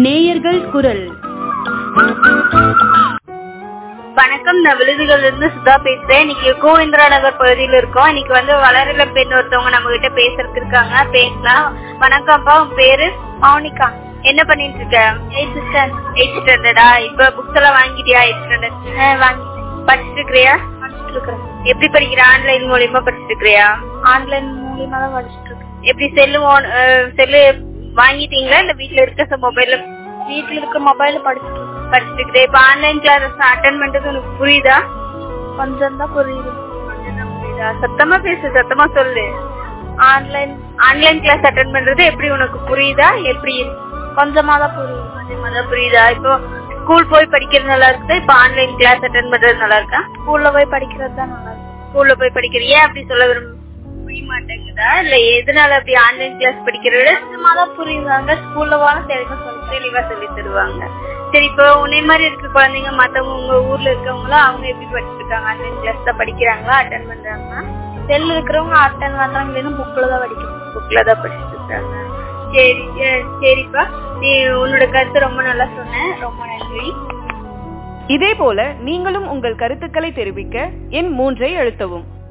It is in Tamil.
நேயர்கள் குரல் வணக்கம் நான் விழுதுகள்ல இருந்து சுதா பேசுறேன் இன்னைக்கு கோவிந்தரா நகர் பகுதியில இருக்கோம் இன்னைக்கு வந்து வளரில பெண் ஒருத்தவங்க நம்ம கிட்ட பேசுறதுக்கு இருக்காங்க பேசலாம் வணக்கம்ப்பா உன் பேரு மௌனிகா என்ன பண்ணிட்டு இருக்க எயிட் ஸ்டாண்டர்ட் எயிட் ஸ்டாண்டர்டா இப்ப புக்ஸ் எல்லாம் வாங்கிட்டியா எயிட் ஸ்டாண்டர்ட் வாங்கி படிச்சுட்டு இருக்கிறியா படிச்சுட்டு இருக்கேன் எப்படி படிக்கிற ஆன்லைன் மூலியமா படிச்சுட்டு இருக்கிறியா ஆன்லைன் மூலியமா தான் படிச்சுட்டு இருக்கேன் எப்படி செல்லு செல்லு வாங்கிட்டீங்களா இல்ல வீட்ல இருக்க மொபைல்ல வீட்ல இருக்க மொபைல்ல படிச்சுட்டு படிச்சுட்டு இருக்கிறேன் இப்ப ஆன்லைன் கிளாஸ் அட்டன் பண்றது உனக்கு புரியுதா கொஞ்சம் தான் புரியுது கொஞ்சம் தான் புரியுதா சத்தமா பேசு சத்தமா சொல்லு ஆன்லைன் ஆன்லைன் கிளாஸ் அட்டன் பண்றது எப்படி உனக்கு புரியுதா எப்படி கொஞ்சமா தான் புரியுது கொஞ்சமா தான் புரியுதா இப்போ ஸ்கூல் போய் படிக்கிறது நல்லா இருக்குதா இப்ப ஆன்லைன் கிளாஸ் அட்டன் பண்றது நல்லா இருக்கா ஸ்கூல்ல போய் படிக்கிறது தான் நல்லா இருக்கு ஸ்கூல்ல போய் படிக்கிறது ஏன் அப்படி சொல்ல விரும்ப புரிய மாட்டேங்குதா இல்ல எதனால அப்படி ஆன்லைன் கிளாஸ் படிக்கிறத சும்மா தான் புரியுதாங்க ஸ்கூல்ல வாழ தெளிவா சொல்லி தெளிவா சொல்லி தருவாங்க சரி இப்போ உன்னை மாதிரி இருக்க குழந்தைங்க மத்தவங்க உங்க ஊர்ல இருக்கவங்களும் அவங்க எப்படி படிச்சுட்டு இருக்காங்க ஆன்லைன் கிளாஸ் தான் படிக்கிறாங்களா அட்டன் பண்றாங்களா செல் இருக்கிறவங்க அட்டன் பண்றாங்க இல்லைன்னா புக்ல தான் படிக்கணும் புக்ல தான் படிச்சுட்டு இருக்காங்க சரி அஹ் சரிப்பா நீ உன்னோட கருத்து ரொம்ப நல்லா சொன்ன ரொம்ப நன்றி இதே போல நீங்களும் உங்கள் கருத்துக்களை தெரிவிக்க எண் மூன்றை அழுத்தவும்